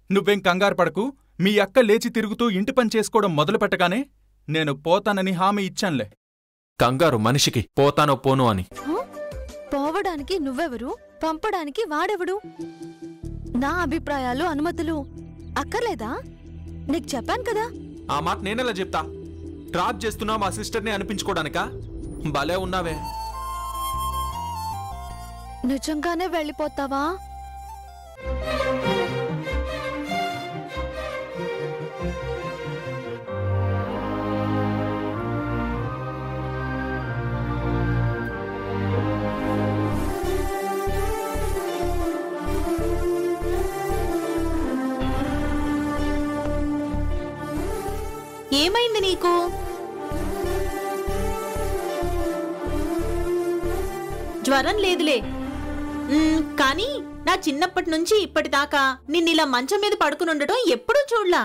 నువ్వేం కంగారు పడకు మీ అక్క లేచి తిరుగుతూ ఇంటి పని చేసుకోవడం మొదలు పెట్టగానే నేను పోతానని హామీ ఇచ్చానులే కంగారు మనిషికి పోతానో పోను అని హ? పోవడానికి నువ్వెవరు పంపడానికి వాడెవడు నా అభిప్రాయాలు అనుమతులు అక్కర్లేదా నీకు చెప్పాను కదా ఆ మాట నేనెలా చెప్తా డ్రాప్ చేస్తున్నా మా సిస్టర్ని అనిపించుకోవడానికా భలే ఉన్నావే నిజంగానే వెళ్ళిపోతావా ఏమైంది నీకు జ్వరం లేదులే మ్, కానీ నా చిన్నప్పటి నుంచి ఇప్పటిదాకా నిన్నిలా మంచం మీద పడుకుని ఉండటం ఎప్పుడూ చూడలా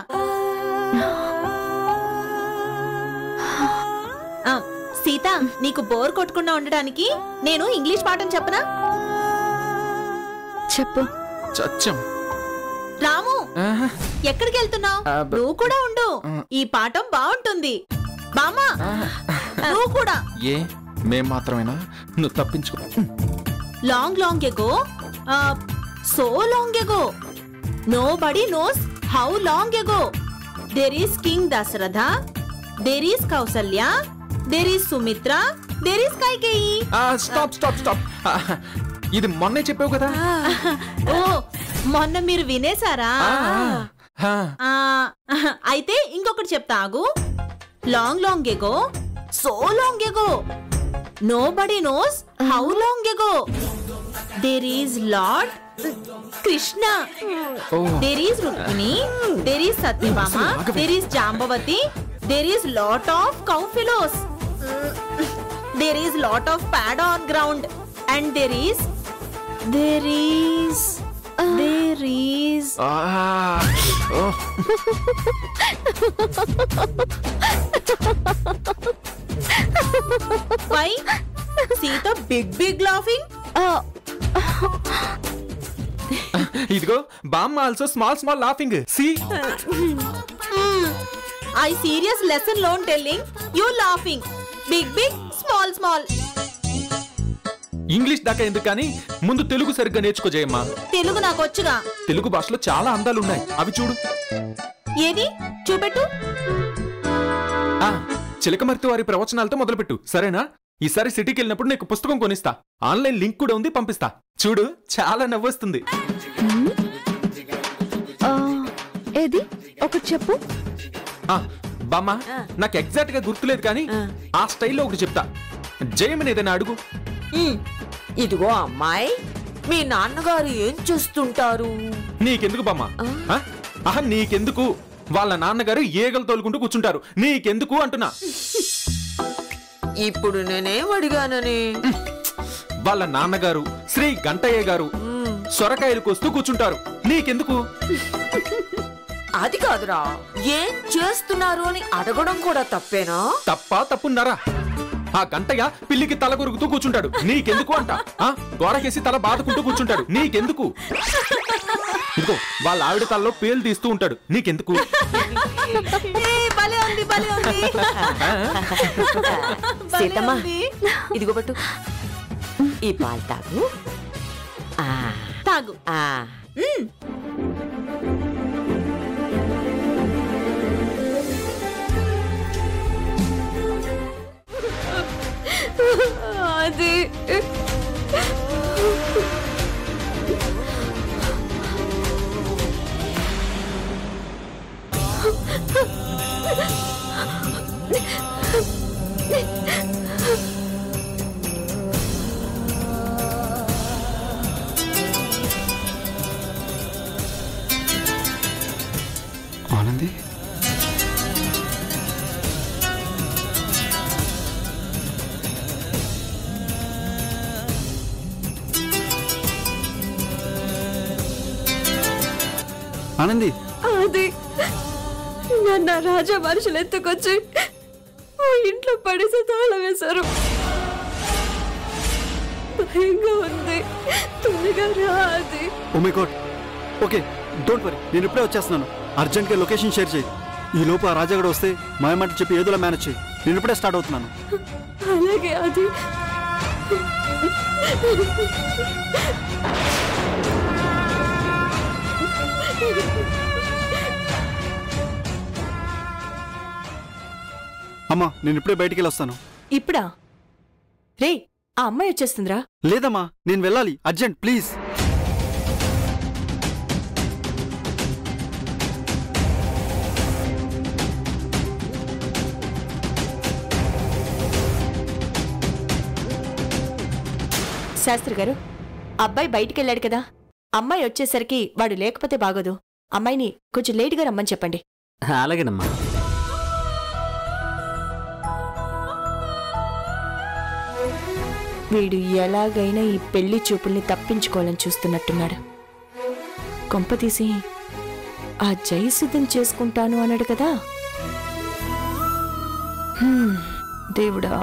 ఆ, సీత నీకు బోర్ కొట్టకుండా ఉండడానికి నేను ఇంగ్లీష్ పాఠం చెప్పనా చెప్పు చచ్చం రాము ఎక్కడికి వెళ్తున్నావు అబ్బ. నువ్వు కూడా ఉండు ఈ పాఠం బాగుంటుంది బామా నువ్వు కూడా ఏ మేం మాత్రమేనా నువ్వు తప్పించుకో long long ago so long ago nobody knows how long ago there is king Dasharatha there is Kausalya there is Sumitra there is Kaikeyi stop stop stop ఇది మొన్నే చెప్పావు కదా ఓ మొన్న మీరు వినేశారా ఆ, ఆ, అయితే ఇంకొకటి చెప్తా ఆగు long long ago so long ago nobody knows how long ago there is lord Krishna oh. There is Rukmini there is Satyabhama ఆగవే. There is Jambavati there is lot of cow fellows there is lot of pad on ground and there is there is there is ah, oh. Why Sita big big laughing ah, ఇదిగో బామ్మ also small small laughing see I serious lesson loan telling you laughing big big small small English దాకా ఎందుకు కానీ ముందు తెలుగు సరిగ్గా నేర్చుకో జయమ్మా తెలుగు నాకు వచ్చుగా తెలుగు భాషలో చాలా అందాలు ఉన్నాయి అవి చూడు ఏది చూపెట్టు ఆ చిలకమర్తి వారి ప్రవచనాలతో మొదలుపెట్టు సరేనా ఈసారి సిటీకి వెళ్ళినప్పుడు నీకు పుస్తకం కొనిస్తా ఆన్లైన్ లింక్ కూడా ఉంది పంపిస్తా చూడు చాలా నవ్వొస్తుంది ఆ, ఏది ఒకటి చెప్పు ఆ బామ్మ నాకు ఎగ్జాక్ట్ గా గుర్తులేదు కానీ ఆ స్టైల్లో ఒకటి చెప్తా జయమని ఏదైనా అడుగు ఉమ్, ఇదిగో అమ్మాయి మీ నాన్నగారు ఏం చేస్తుంటారు నీకెందుకు బామ్మ ఆ? ఆహా నీకెందుకు వాళ్ళ నాన్నగారు ఈగలు తోలుకుంటూ కూర్చుంటారు నీకెందుకు అంటున్నా ఇప్పుడు నేనేం అడిగానని వాళ్ళ నాన్నగారు శ్రీ గంటయ్య గారు సొరకాయలు కోస్తూ కూర్చుంటారు నీకెందుకు అది కాదురా ఏం చేస్తున్నారు అని అడగడం కూడా తప్పేనా తప్ప తప్పున్నారా ఆ గంటయ్య పిల్లికి తల కొరుకుతూ కూర్చుంటాడు నీకెందుకు అంట ఆ గోడకేసి తల బాదుకుంటూ కూర్చుంటాడు నీకెందుకు ఇదిగో వాళ్ళ ఆవిడ తలలో పేలు తీస్తూ ఉంటాడు నీకెందుకు ఏ, భలే ఉంది భలే ఉంది భలే సీతమ్మ ఉంది. ఇదిగో పట్టు ఈ పాలు తాగు ఆ, తాగు ఆ. మ్మ్. అది ఆనంది ఆనంది అది నన్ను ఆ రాజా మనుషులు ఎత్తుకొచ్చి ఓ ఇంట్లో పడేసి తాళం వేశారు భయంగా ఉంది త్వరగా రా అది oh my god okay don't worry నేను ఇప్పుడే వచ్చేస్తున్నాను అర్జెంట్గా లొకేషన్ షేర్ చేయి ఈ లోపు ఆ రాజాగడ వస్తే మాయమాట చెప్పి ఏదోలా మేనేజ్ చేయి నేను ఇప్పుడే స్టార్ట్ అవుతున్నాను అలాగే అది అమ్మా నేను ఇప్పుడే బయటికి వెళ్ళి వస్తాను ఇప్పుడా రే ఆ అమ్మాయి వచ్చేస్తుందిరా లేదమ్మా నేను వెళ్ళాలి అర్జెంట్ ప్లీజ్ శాస్త్రి గారు అబ్బాయి బయటికి వెళ్ళాడు కదా అమ్మాయి వచ్చేసరికి వాడు లేకపోతే బాగోదు అమ్మాయిని కొంచెం లేటుగా రమ్మని చెప్పండి అలాగేనమ్మా వీడు ఎలాగైనా ఈ పెళ్లి చూపుల్ని తప్పించుకోవాలని చూస్తున్నట్టున్నాడు కొంపతీసి ఆ జై సిద్ధం చేసుకుంటాను అన్నాడు కదా హ్మ్, దేవుడా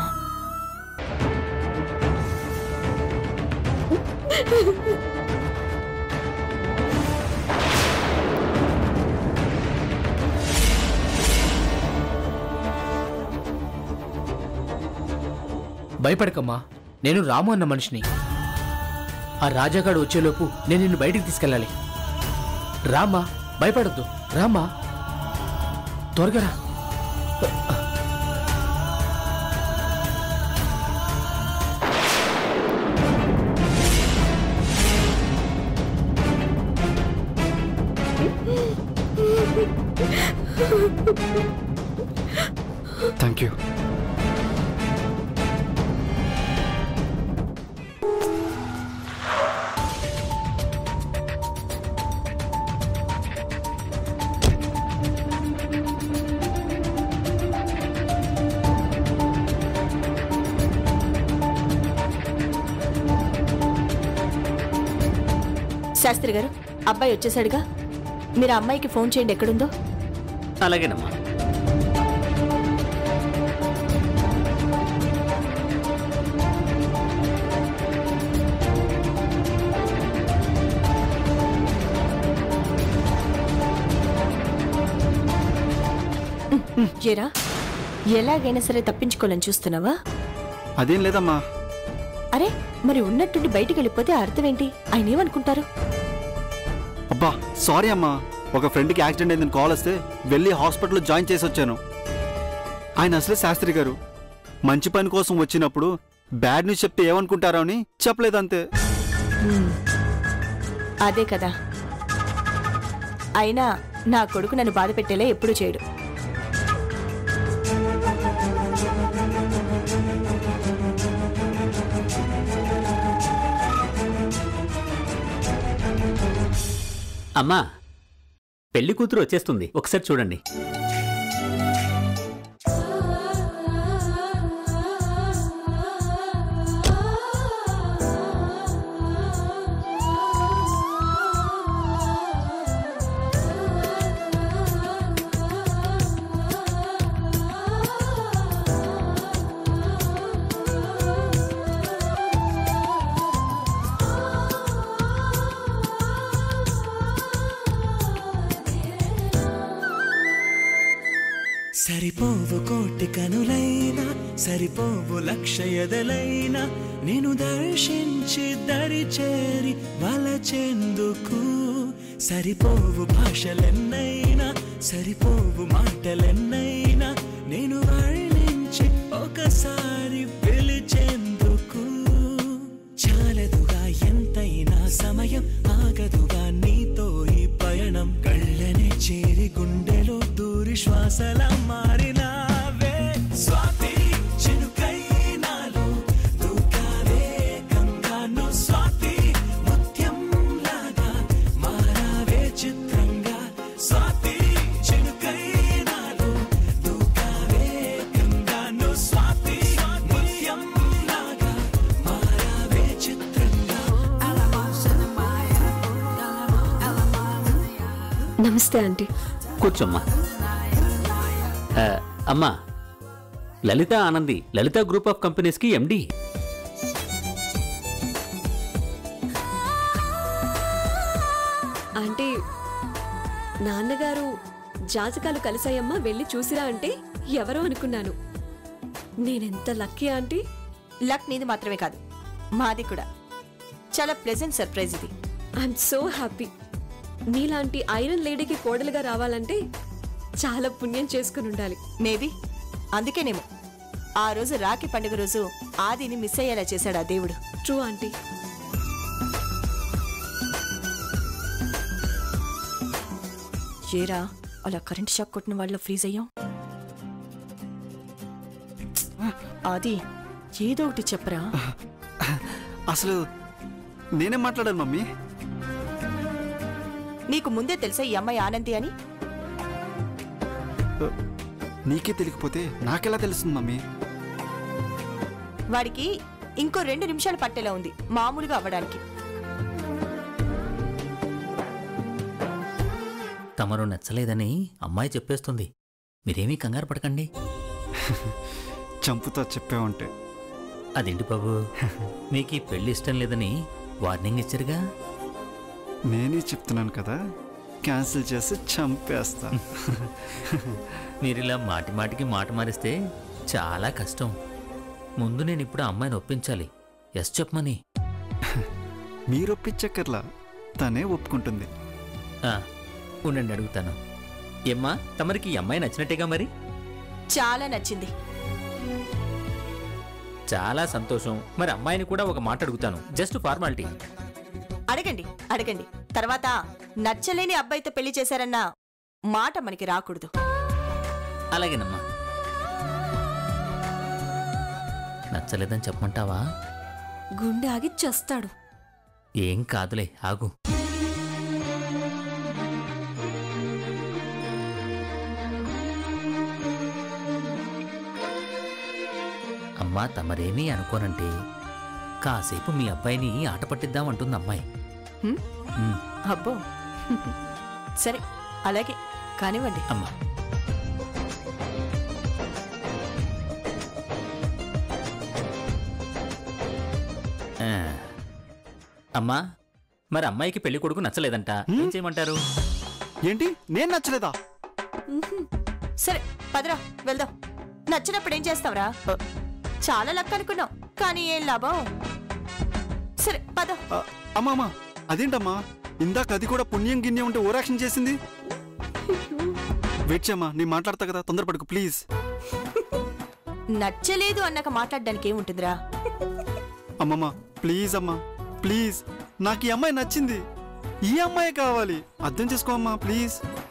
భయపడకమ్మా నేను రాము అన్న మనిషిని ఆ రాజాగాడు వచ్చేలోపు నేను నిన్ను బయటికి తీసుకెళ్ళాలి రామా భయపడద్దు రామా త్వరగా రా థ్యాంక్ యూ శాస్త్రి గారు అబ్బాయి వచ్చేసాడుగా మీరు ఆ అమ్మాయికి ఫోన్ చేయండి ఎక్కడుందో అలాగేనమ్మా ఏరా ఎలాగైనా సరే తప్పించుకోవాలని చూస్తున్నావా అదేం లేదమ్మా అరే మరి ఉన్నట్టుండి బయటికి వెళ్ళిపోతే అర్థం ఏంటి ఆయన ఏమనుకుంటారు అబ్బా సారీ అమ్మా ఒక ఫ్రెండ్కి యాక్సిడెంట్ అయిందని కాల్ వస్తే వెళ్ళి హాస్పిటల్లో జాయిన్ చేసి వచ్చాను ఆయన అసలే శాస్త్రి గారు మంచి పని కోసం వచ్చినప్పుడు బ్యాడ్ న్యూస్ చెప్తే ఏమనుకుంటారో అని చెప్పలేదంతే అదే కదా అయినా నా కొడుకు నన్ను బాధ పెట్టేలా ఎప్పుడూ చేయడు అమ్మా పెళ్లి కూతురు వచ్చేస్తుంది ఒకసారి చూడండి సరిపోవు కోటి కనులైనా సరిపోవు లక్ష ఎదలైనా నేను దర్శించి దరి చేరి వలచెందుకు సరిపోవు భాషలెన్నైనా సరిపోవు మాటలెన్నైనా నేను వర్ణించి ఒకసారి పిలిచేందుకు చాలదుగా ఎంతైనా సమయం ఆగదుగా నీతో ఈ పయనం కళ్ళనే చేరి గుండెలో దూరి శ్వాసల మారినావే స్వాతి చినుకై నాలో దూకావే గంగాను స్వాతి ముత్యం లాగా మారావే చిత్రంగా స్వాతి చినుకై నాలో దూకావే గంగాను స్వాతి ముత్యం లాగా మారావే చిత్రంగా నమస్తే ఆంటీ కూర్చోమ్మా ఆ, అమ్మా లలిత ఆనంది లలిత గ్రూప్ ఆఫ్ కంపెనీస్కి ఎండి ఆంటీ నాన్నగారు జాతకాలు కలిసాయమ్మా వెళ్ళి చూసిరా అంటే ఎవరో అనుకున్నాను నేనెంత లక్కీ ఆంటీ లక్ నీది మాత్రమే కాదు మాది కూడా చాలా ప్లెజెంట్ సర్ప్రైజ్ ఇది ఐఎమ్ సో హ్యాపీ నీలాంటి ఐరన్ లేడీకి కోడలుగా రావాలంటే చాలా పుణ్యం చేసుకుని ఉండాలి మేబీ అందుకేనేమో ఆ రోజు రాఖీ పండుగ రోజు ఆదిని మిస్ అయ్యేలా చేశాడు ఆ దేవుడు ట్రూ ఆంటీ ఏరా అలా కరెంట్ షాక్ కొట్టిన వాళ్ళు ఫ్రీజ్ అయ్యాం ఆది ఏదో ఒకటి చెప్పరా అసలు నేనేం మాట్లాడాను మమ్మీ నీకు ముందే తెలుసా ఈ అమ్మాయి ఆనంది అని నీకే తెలియకపోతే నాకెలా తెలుస్తుంది మమ్మీ వాడికి ఇంకో రెండు నిమిషాలు పట్టేలా ఉంది మామూలుగా అవ్వడానికి తమరు నచ్చలేదని అమ్మాయి చెప్పేస్తుంది మీరేమీ కంగారు పడకండి చంపుతా చెప్పావంటే అదేంటి బాబు మీకు ఈ పెళ్లి ఇష్టం లేదని వార్నింగ్ ఇచ్చారుగా నేనే చెప్తున్నాను కదా క్యాన్సిల్ చేసి చంపేస్తా మీరిలా మాటి మాటికి మాట మారిస్తే చాలా కష్టం ముందు నేను ఇప్పుడు ఆ అమ్మాయిని ఒప్పించాలి ఎస్ చెప్పమని మీరు ఒప్పించక్కర్లా తనే ఒప్పుకుంటుంది ఆ, ఉండండి అడుగుతాను ఏమ్మా తమరికి ఈ అమ్మాయి నచ్చినట్టేగా మరి చాలా నచ్చింది చాలా సంతోషం మరి అమ్మాయిని కూడా ఒక మాట అడుగుతాను జస్ట్ ఫార్మాలిటీ అడగండి అడగండి తర్వాత నచ్చలేని అబ్బాయితో పెళ్లి చేశారన్న మాట మనకి రాకూడదు అలాగేనమ్మా నచ్చలేదని చెప్పమంటావా గుండె ఆగి చస్తాడు ఏం కాదులే ఆగు అమ్మా తమరేమీ అనుకోనంటే కాసేపు మీ అబ్బాయిని ఆట పట్టిద్దామంటుంది అమ్మాయి హ్మ్? ఉమ్, అబ్బో సరే అలాగే కానివ్వండి అమ్మా ఆ, అమ్మా మరి అమ్మాయికి పెళ్లి కొడుకు నచ్చలేదంట ఏం చేయమంటారు ఏంటి నేను నచ్చలేదా సరే పదరా వెళ్దాం నచ్చినప్పుడు ఏం చేస్తావురా చాలా లక్ అనుకున్నాం కానీ ఏం లాభం సరే పద ఆ, అమ్మా అమ్మా అదేంటమ్మా ఇందాక అది కూడా పుణ్యం గిన్యం ఉంటే ఓరాక్షన్ చేసింది వెయిట్ చేయమ్మా నేను మాట్లాడతా కదా తొందరపడుకు ప్లీజ్ నచ్చలేదు అన్నాక మాట్లాడడానికి ఏముంటుందిరా అమ్మమ్మ ప్లీజ్ అమ్మా ప్లీజ్ నాకు ఈ అమ్మాయి నచ్చింది ఈ అమ్మాయి కావాలి అర్థం చేసుకో అమ్మా ప్లీజ్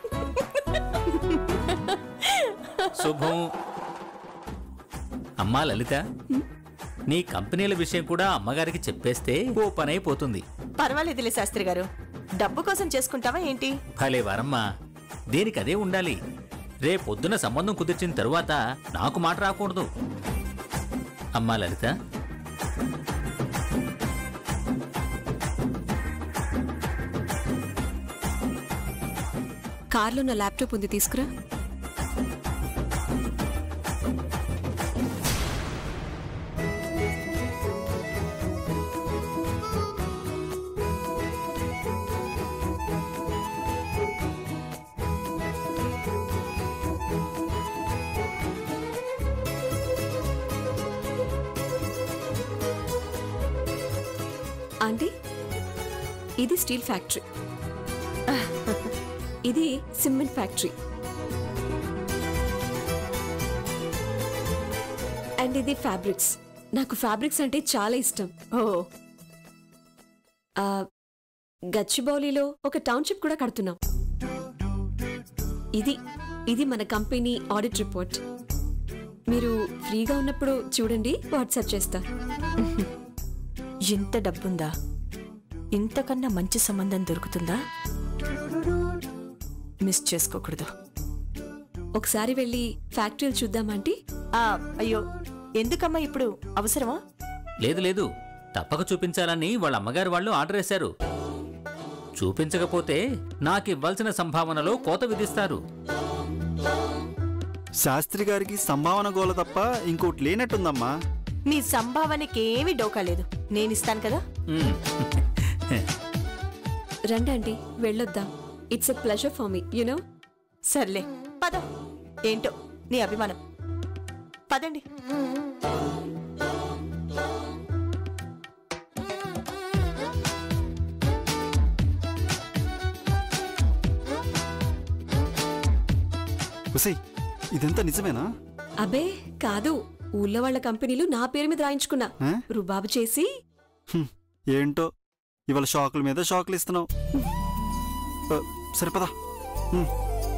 శుభం అమ్మా లలిత నీ కంపెనీల విషయం కూడా అమ్మగారికి చెప్పేస్తే ఓ పని అయిపోతుంది పర్వాలేదులే శాస్త్రి గారు డబ్బు కోసం చేసుకుంటావా ఏంటి భలే వరమ్మా దేనికి అదే ఉండాలి రేపొద్దున సంబంధం కుదిర్చిన తరువాత నాకు మాట రాకూడదు అమ్మా లలిత కార్లో నా ల్యాప్టాప్ ఉంది తీసుకురా ఆంటీ ఇది స్టీల్ ఫ్యాక్టరీ ఇది సిమెంట్ ఫ్యాక్టరీ అండ్ ఇది ఫ్యాబ్రిక్స్ నాకు ఫ్యాబ్రిక్స్ అంటే చాలా ఇష్టం ఓ ఆ, గచ్చిబౌలిలో ఒక టౌన్షిప్ కూడా కడుతున్నాం ఇది ఇది మన కంపెనీ ఆడిట్ రిపోర్ట్ మీరు ఫ్రీగా ఉన్నప్పుడు చూడండి వాట్సాప్ చేస్తా ఇంత డబ్బుందా ఇంతకన్నా మంచి సంబంధం దొరుకుతుందా మిస్ చేసుకోకూడదు ఒకసారి వెళ్ళి ఫ్యాక్టరీలు చూద్దామంటీ ఆ, అయ్యో ఎందుకమ్మా ఇప్పుడు అవసరమా లేదు లేదు తప్పక చూపించాలని వాళ్ళ అమ్మగారు వాళ్ళు ఆర్డర్ వేశారు చూపించకపోతే నాకు ఇవ్వాల్సిన సంభావనలో కోత విధిస్తారు శాస్త్రి గారికి సంభావన గోల తప్ప ఇంకోటి లేనట్టుందమ్మా మీ సంభావనకి ఏమీ డోకా లేదు నేను ఇస్తాను కదా ఉమ్. రండి ఆంటీ వెళ్ళొద్దాం it's a pleasure for me you know సర్లే పద ఏంటో నీ అభిమానం పదండి ఉసై ఇదంతా నిజమేనా అబే కాదు ఊళ్ళో వాళ్ళ కంపెనీలు నా పేరు మీద రాయించుకున్నా ఆ? రుబాబు చేసి హ్మ్, ఏంటో ఇవాళ షాకుల మీద షాకులు ఇస్తున్నావు ఆ, సరే పదా హ్మ్.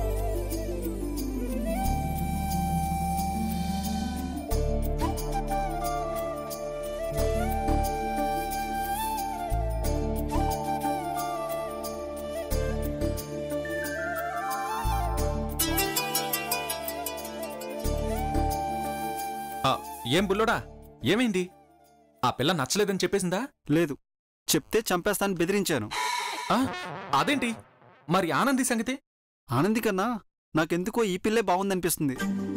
ఆ, ఏం బుల్లోడా ఏమైంది ఆ పిల్ల నచ్చలేదని చెప్పేసిందా లేదు చెప్తే చంపేస్తానని బెదిరించాను ఆ, అదేంటి మరి ఆనంది సంగతి ఆనంది కన్నా నాకెందుకో ఈ పిల్లే బాగుందనిపిస్తుంది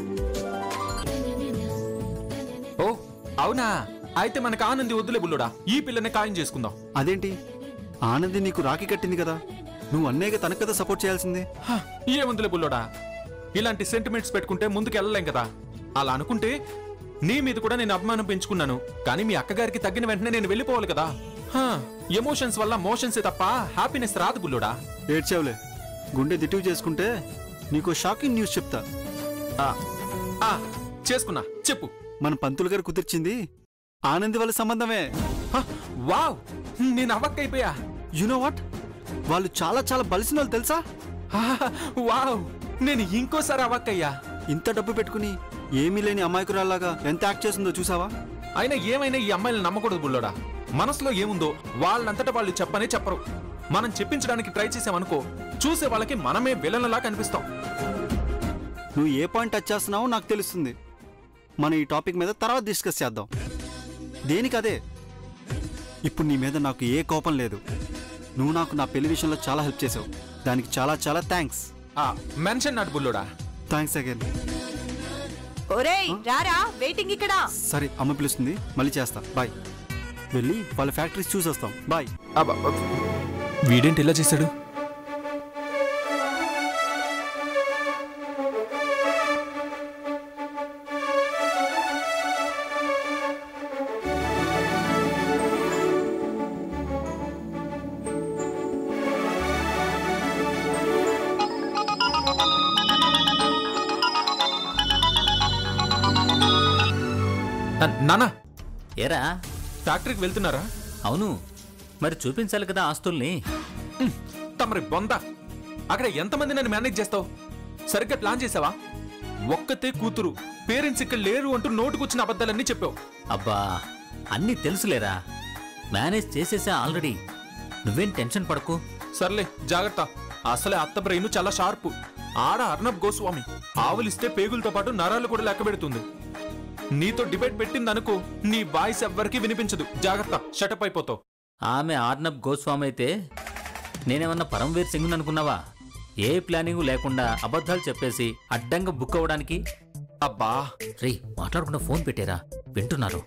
ఓ అవునా అయితే మనకు ఆనంది వద్దులే బుల్లోడా ఈ పిల్లని ఖాయం చేసుకుందాం అదేంటి ఆనంది నీకు రాఖీ కట్టింది కదా నువ్వు అన్నయ్యగా తనకు కదా సపోర్ట్ చేయాల్సిందే హ, ఏముందిలే బుల్లోడా ఇలాంటి సెంటిమెంట్స్ పెట్టుకుంటే ముందుకు వెళ్ళలేం కదా అలా అనుకుంటే నీ మీద కూడా నేను అభిమానం పెంచుకున్నాను కానీ మీ అక్కగారికి తగ్గిన వెంటనే నేను వెళ్ళిపోవాలి కదా ఎమోషన్స్ వల్ల మోషన్స్ తప్ప హ్యాపీనెస్ రాదు బుల్లోడా ఏడ్చావులే గుండె దిటివ్ చేసుకుంటే నీకు షాకింగ్ న్యూస్ చెప్తా ఆ, ఆ, చేసుకున్నా చెప్పు మన పంతులు గారు కుదిర్చింది ఆనంది వాళ్ళ సంబంధమే హ, వావ్ నేను అవ్వక్కైపోయా యు నో వాట్ వాళ్ళు చాలా చాలా బలిసిన వాళ్ళు తెలుసా ఆహా, వావ్ నేను ఇంకోసారి అవ్వక్కయ్యా ఇంత డబ్బు పెట్టుకుని ఏమీ లేని అమాయకురాల్లాగా ఎంత యాక్ట్ చేస్తుందో చూసావా అయినా ఏమైనా ఈ అమ్మాయిని నమ్మకూడదు బుల్లోడా మనసులో ఏముందో వాళ్ళంతటా వాళ్ళు చెప్పనే చెప్పరు మనం చెప్పించడానికి ట్రై చేసామనుకో చూసే వాళ్ళకి మనమే విలన్లా కనిపిస్తాం నువ్వు ఏ పాయింట్ టచ్ చేస్తున్నావో నాకు తెలుస్తుంది మనం ఈ టాపిక్ మీద తర్వాత డిస్కస్ చేద్దాం దేనికి అదే ఇప్పుడు నీ మీద నాకు ఏ కోపం లేదు నువ్వు నాకు నా పెళ్లి విషయంలో చాలా హెల్ప్ చేసావు దానికి చాలా చాలా థ్యాంక్స్ ఆ మెన్షన్ నాటు బుల్లోడా థ్యాంక్స్ అగైన్ ఒరేయ్ రారా వెయిటింగ్ ఇక్కడ సరే అమ్మ పిలుస్తుంది మళ్ళీ చేస్తా బాయ్ వెళ్ళి వాళ్ళ ఫ్యాక్టరీస్ చూసి వస్తాం బాయ్ అబ్బా, వీడేంటి ఇలా చేశాడు నా- నానా ఏరా ఫ్యాక్టరీకి వెళ్తున్నారా అవును మరి చూపించాలి కదా ఆస్తుల్ని ఉమ్, తమరి బొంద అక్కడ ఎంతమంది నన్ను మేనేజ్ చేస్తావు సరిగ్గా ప్లాన్ చేసావా ఒక్కతే కూతురు పేరెంట్స్ ఇక్కడ లేరు అంటూ నోటుకొచ్చిన అబద్ధాలన్నీ చెప్పావు అబ్బా అన్నీ తెలుసులేరా మేనేజ్ చేసేసా ఆల్రెడీ నువ్వేం టెన్షన్ పడకు సర్లే జాగ్రత్త అసలే అత్త బ్రెయిన్ చాలా షార్పు ఆడ అర్ణబ్ గోస్వామి ఆవులిస్తే పేగులతో పాటు నరాలు కూడా లెక్క పెడుతుంది నీతో డిబేట్ పెట్టిందనుకో నీ వాయిస్ ఎవ్వరికీ వినిపించదు జాగ్రత్త షటప్ అయిపోతావు ఆమె ఆర్నబ్ గోస్వామి అయితే నేనేమన్నా పరమవీర్ సింగ్ అనుకున్నావా ఏ ప్లానింగ్ లేకుండా అబద్ధాలు చెప్పేసి అడ్డంగా బుక్ అవ్వడానికి అబ్బా రే మాట్లాడకుండా ఫోన్ పెట్టారా వింటున్నారు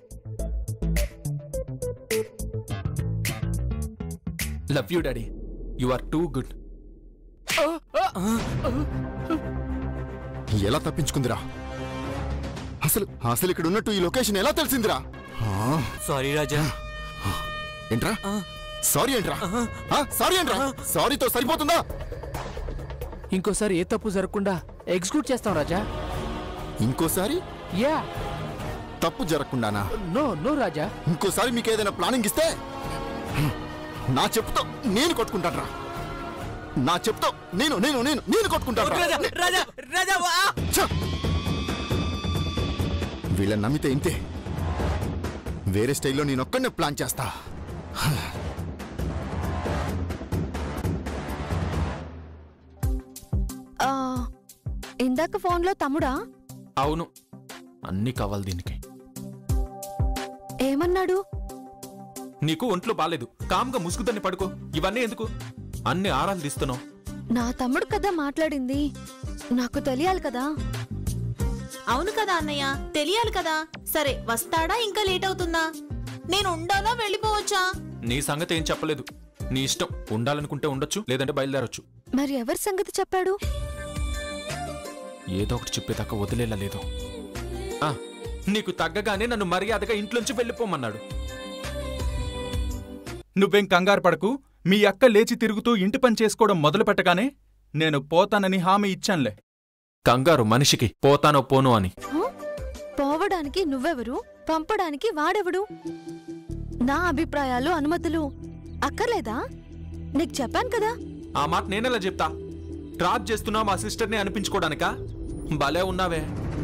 love you daddy you are too good ఎలా తప్పించుకుందిరా అసలు అసలు ఇక్కడ ఉన్నట్టు ఈ లొకేషన్ ఎలా తెలిసిందిరా సారీ రాజా ఏంట్రా సారీ ఏంట్రా ఆ, సారీ ఏంట్రా సారీతో సరిపోతుందా ఇంకోసారి ఏ తప్పు జరగకుండా ఎగ్జిక్యూట్ చేస్తాం రాజా ఇంకోసారి యా తప్పు జరగకుండానా నో నో రాజా ఇంకోసారి మీకు ఏదైనా ప్లానింగ్ ఇస్తే నా చెప్పుతో నేను కొట్టుకుంటాడ్రా నా చెప్తో నేను నేను నేను నేను కొట్టుకుంటాడ్రా రాజా రాజా వా! ఛ! వీళ్ళని నమ్మితే ఇంతే వేరే స్టైల్లో నేను ఒక్కడనే ప్లాన్ చేస్తా ఆ, ఇందాక ఫోన్లో తమ్ముడా అవును అన్నీ కావాలి దీనికి ఏమన్నాడు నీకు ఒంట్లో బాలేదు కామ్గా ముసుగుదాన్ని పడుకో ఇవన్నీ ఎందుకు అన్ని ఆరాలు తీస్తున్నావు నా తమ్ముడు కదా మాట్లాడింది నాకు తెలియాలి కదా అవును కదా అన్నయ్య తెలియాలి కదా సరే వస్తాడా ఇంకా లేట్ అవుతుందా నేను ఉండాలా వెళ్ళిపోవచ్చా నీ సంగతి ఏం చెప్పలేదు నీ ఇష్టం ఉండాలనుకుంటే ఉండొచ్చు లేదంటే బయలుదేరొచ్చు మరి ఎవరి సంగతి చెప్పాడు ఏదో ఒకటి చెప్పేదాకా వదిలేలా లేదు ఆ, నీకు తగ్గగానే నన్ను మర్యాదగా ఇంట్లోంచి వెళ్ళిపోమన్నాడు నువ్వేం కంగారు పడకు మీ అక్క లేచి తిరుగుతూ ఇంటి పని చేసుకోవడం మొదలు పెట్టగానే నేను పోతానని హామీ ఇచ్చానులే కంగారు మనిషికి పోతానో పోను అని పోవడానికి నువ్వెవరు పంపడానికి వాడెవడు నా అభిప్రాయాలు అనుమతులు అక్కర్లేదా నీకు చెప్పాను కదా ఆ మాట నేనెలా చెప్తా డ్రాప్ చేస్తున్నా మా సిస్టర్ని అనిపించుకోవడానికా భలే ఉన్నావే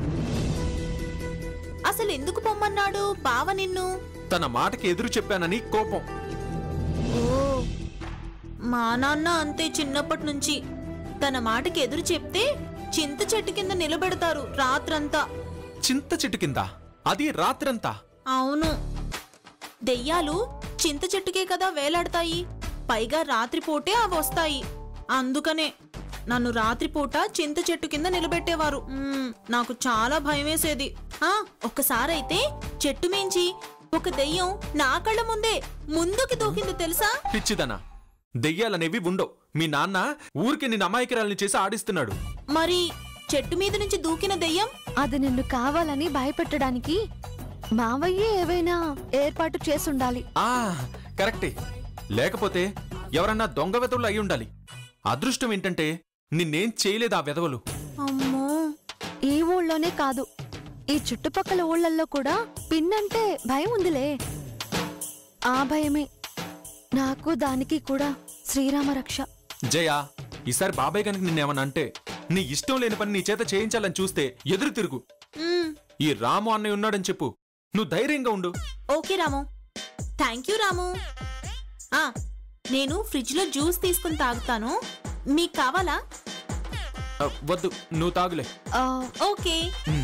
అసలు ఎందుకు పొమ్మన్నాడు బావ నిన్ను తన మాటకి ఎదురు చెప్పానని కోపం ఓ మా నాన్న అంతే చిన్నప్పటి నుంచి తన మాటకి ఎదురు చెప్తే చింత చెట్టు కింద నిలబెడతారు రాత్రంతా చింత చెట్టు కింద అది రాత్రంతా అవును దెయ్యాలు చింత చెట్టుకే కదా వేలాడతాయి పైగా రాత్రిపూటే అవి వస్తాయి అందుకనే నన్ను రాత్రిపూట చింత చెట్టు కింద నిలబెట్టేవారు మ్మ్, నాకు చాలా భయమేసేది ఆ ఒక్కసారైతే చెట్టు మించి ఒక దెయ్యం నా కళ్ళ ముందే ముందుకి దూకింది తెలుసా పిచ్చిదనా దెయ్యాలనేవి ఉండవు మీ నాన్న ఊరికి నిన్ను అమాయకురాల్ని చేసి ఆడిస్తున్నాడు మరి చెట్టు మీద నుంచి దూకిన దెయ్యం అది నిన్ను కావాలని భయపెట్టడానికి మావయ్యే ఏవైనా ఏర్పాటు చేసుండాలి ఆ కరెక్టే లేకపోతే ఎవరన్నా దొంగ వెధవులు అయి ఉండాలి అదృష్టం ఏంటంటే నిన్నేం చేయలేదు ఆ వెధవలు అమ్మో ఈ ఊళ్ళోనే కాదు ఈ చుట్టుపక్కల ఊళ్ళల్లో కూడా పిన్నంటే భయం ఉందిలే ఆ భయమే నాకు దానికి కూడా శ్రీరామ రక్ష జయ ఈసారి బాబాయ్ కనుక నిన్నేమన్నా అంటే నీ ఇష్టం లేని పని నీ చేత చేయించాలని చూస్తే ఎదురు తిరుగు మ్మ్, ఈ రాము అన్నయ్య ఉన్నాడని చెప్పు నువ్వు ధైర్యంగా ఉండు okay Ramu thank you Ramu ఆ నేను ఫ్రిడ్జ్ లో జ్యూస్ తీసుకుని తాగుతాను మీకు కావాలా ఆ, వద్దు నువ్వు తాగులే ఓకే ఉమ్.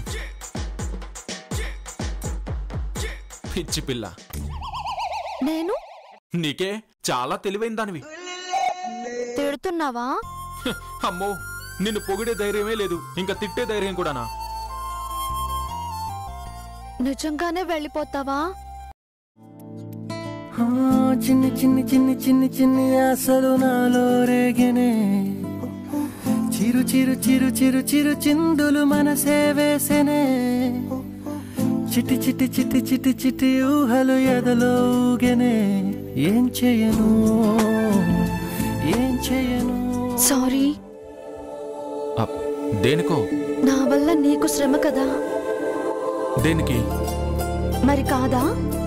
పిచ్చి పిల్ల నేను నీకే చాలా తెలివైన దానివి తిడుతున్నావా హ, అమ్మో నిన్ను పొగిడే ధైర్యమే లేదు ఇంకా తిట్టే ధైర్యం కూడానా నిజంగానే వెళ్ళిపోతావా ఆ, చిన్ని చిన్ని చిన్ని చిన్ని చిన్ని ఆశలు నాలో రేగనే చిరు చిరు చిరు చిరు చిరు చిందులు మనసే వేసెనే చిటి చిటి చిటి చిటి చిటి ఊహలు ఎదలో ఊగెనే ఏం చేయను ఏం చేయను సారీ ఆ, దేనికో నా వల్ల నీకు శ్రమ కదా దేనికి మరి కాదా